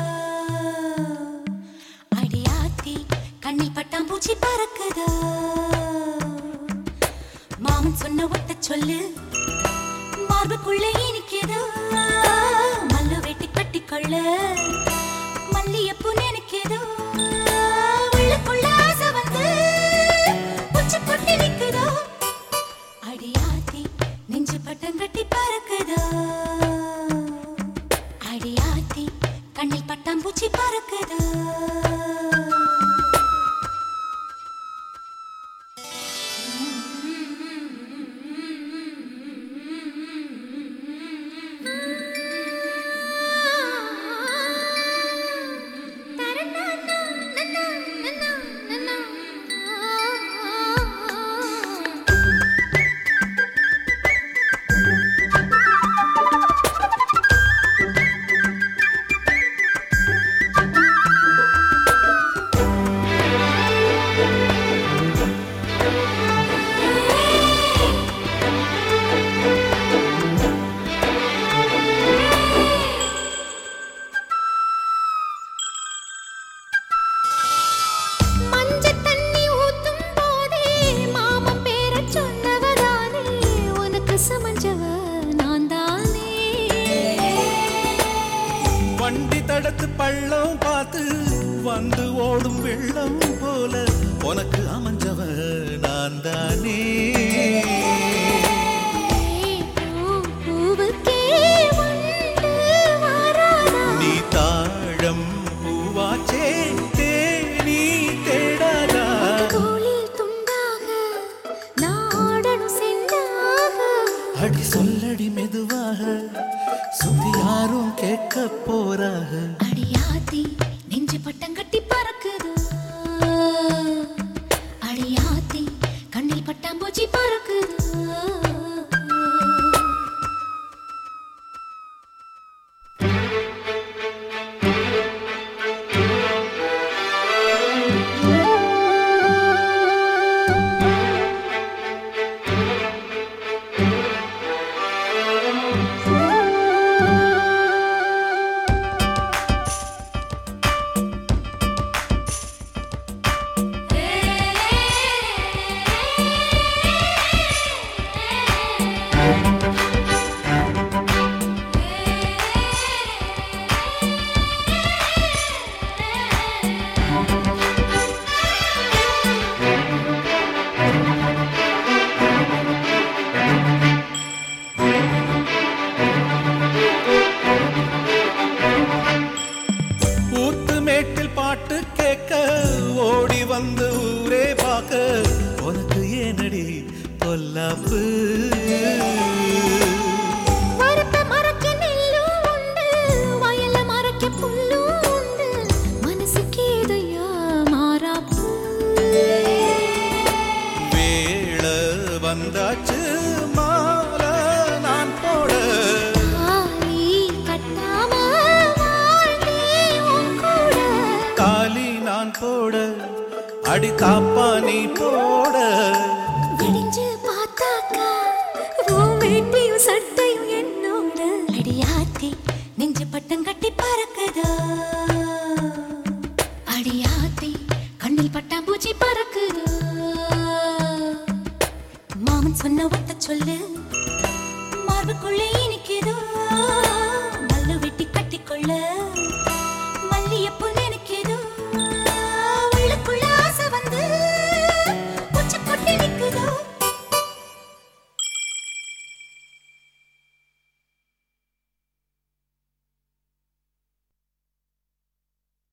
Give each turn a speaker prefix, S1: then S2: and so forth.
S1: அடியாத்தி கண்ணில் பட்டாம்பூச்சி பறக்குதோ மாமன் சொன்ன ஒட்ட சொல்லு மார்புக்குள்ள இனிக்குதோ மல்லு வெட்டி கட்டிக்கொள்ள மல்லியப்பூ நினைக்குதோ உள்ளுக்குள்ள ஆசை வந்து உச்சி கொட்டி நிக்குதோ அடியாத்தி நெஞ்சு பட்டம் கட்டி பறக்குதோ அடியாத்தி கண்ணில் பட்டாம்பூச்சி பறக்குதோ
S2: மஞ்சள் தண்ணி ஊத்தும் போதே மாமன் பேரச் சொன்னவதானே உனக்கு சமஞ்சவ நான் தானே
S3: வண்டி தடத்து பள்ளம் பார்த்து வந்து ஓடும் வெள்ளம் போல உனக்கு அமைஞ்சவ நான் தானே
S2: பூ பூவுக்கே வண்டு வாராதா
S3: நீ தாழம் பூவாச்சே தேனி தேடாதா
S2: கோலில் துண்டாக நாடனும் செண்டாக
S3: அடி சொல்லடி மெதுவாக சுத்தி யாரும் கேட்க போறாக
S1: அடியாத்தி நெஞ்சு பட்டம் கட்டி பறக்குதோ அடியாத்தி கண்ணில் பட்டாம்பூச்சி பறக்குதோ
S3: ஊத்து மேட்டில் பாட்டு கேட்க ஓடி வந்து ஊரே பார்க்க உனக்கு ஏனடி பொல்லாப்பு
S2: வரப்ப மரக்க நெல்லும் உண்டு வயல்ல மரக்க புல்லும் உண்டு மனசுக்கு ஏதையா மாறாப்பு
S3: வேள வந்தாச்சு மாலை நான் போட
S2: தாலி கட்டாம வாழ்ந்தே உன் கூட
S3: காலி நான் போட அடி காப்பா நீ போட
S2: விடிஞ்சு பார்த்தாக்கா உன் வேட்டியும் சட்டை